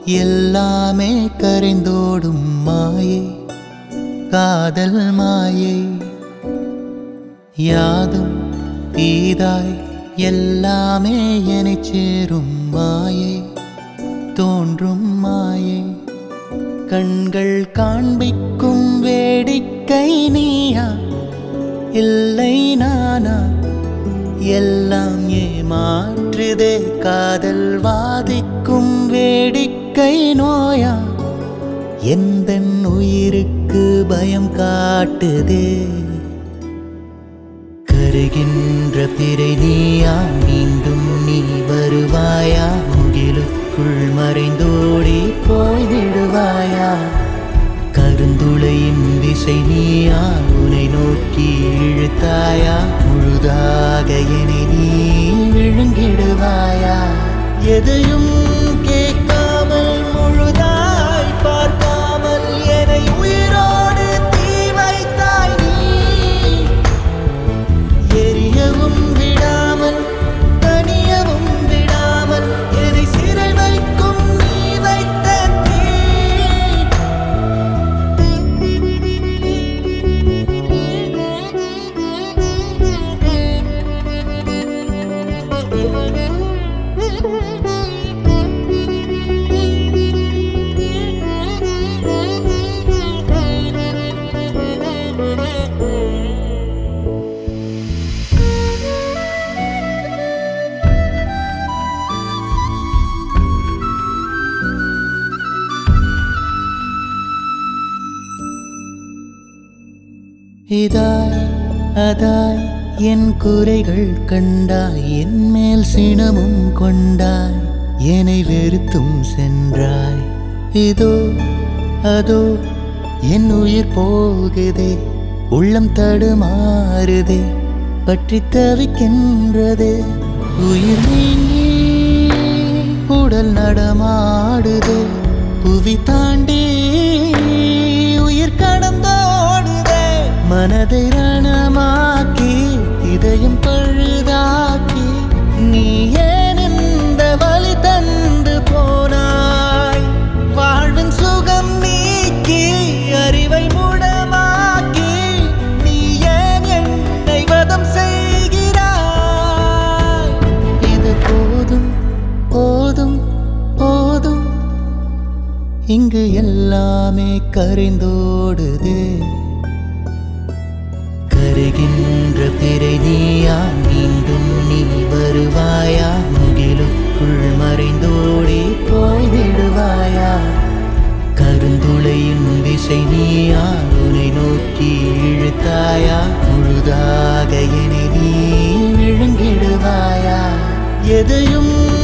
எல்லாமே கரைந்தோடும் மாயை காதல் மாயை யாதும் தீதாய் எல்லாமே எனச் சேரும் மாயை தோன்றும் மாயை கண்கள் காண்பிக்கும் வேடிக்கை நீயா இல்லை நானா எல்லாம் ஏமாற்றுதே காதல் வாதிக்கும் வேடிக்கை நோயா எந்த உயிருக்கு பயம் காட்டுதே கருகின்ற பிறை நீயா மீண்டும் நீ வருவாயா முகிலுக்குள் மறைந்தோடி போய்விடுவாயா கருந்துளையின் திசை நீயா உனை நோக்கி இழுத்தாயா முழுதாக என்னை நீ விழுங்கிடுவாயா எதையும் கேட்காமல் முழுதாய் பார்க்காமல் என்னை உயிரோடு தீ வைத்தாய் நீ எரியவும் விடாமல் தனியவும் விடாமல் என்னை சிறை வைக்கும் நீ வைத்த தீ இதாய் அதாய் என் குறைகள் கண்டாய் என் மேல் சினமும் கொண்டாய் என்னை வெறுத்தும் சென்றாய் இதோ அதோ என் உயிர் போகுதே உள்ளம் தடுமாறுதே பற்றி தவிக்கின்றதே உயிர் நீங்கி உடல் நடமாடுதே புவி தாண்டி உயிர் கடந்தோடுதே மனதை ரணமாக்கி இதயம் பழுதாக்கி நீ ஏன் இந்த வழி தந்து போனாய் வாழ்வின் சுகம் நீக்கி அறிவை முடமாக்கி நீ ஏன் என்னை வதம் செய்கிறாய் இது போதும் போதும் போதும் இங்கு எல்லாமே கரைந்தோடுதே கருகின்ற பிறை நீயா மீண்டும் நீ வருவாயா முகிலுக்குள் மறைந்தோடி போய்விடுவாயா கருந்துளையின் திசை நீயா உனை நோக்கி இழுத்தாயா முழுதாக என்னை நீ விழுங்கிடுவாயா எதையும்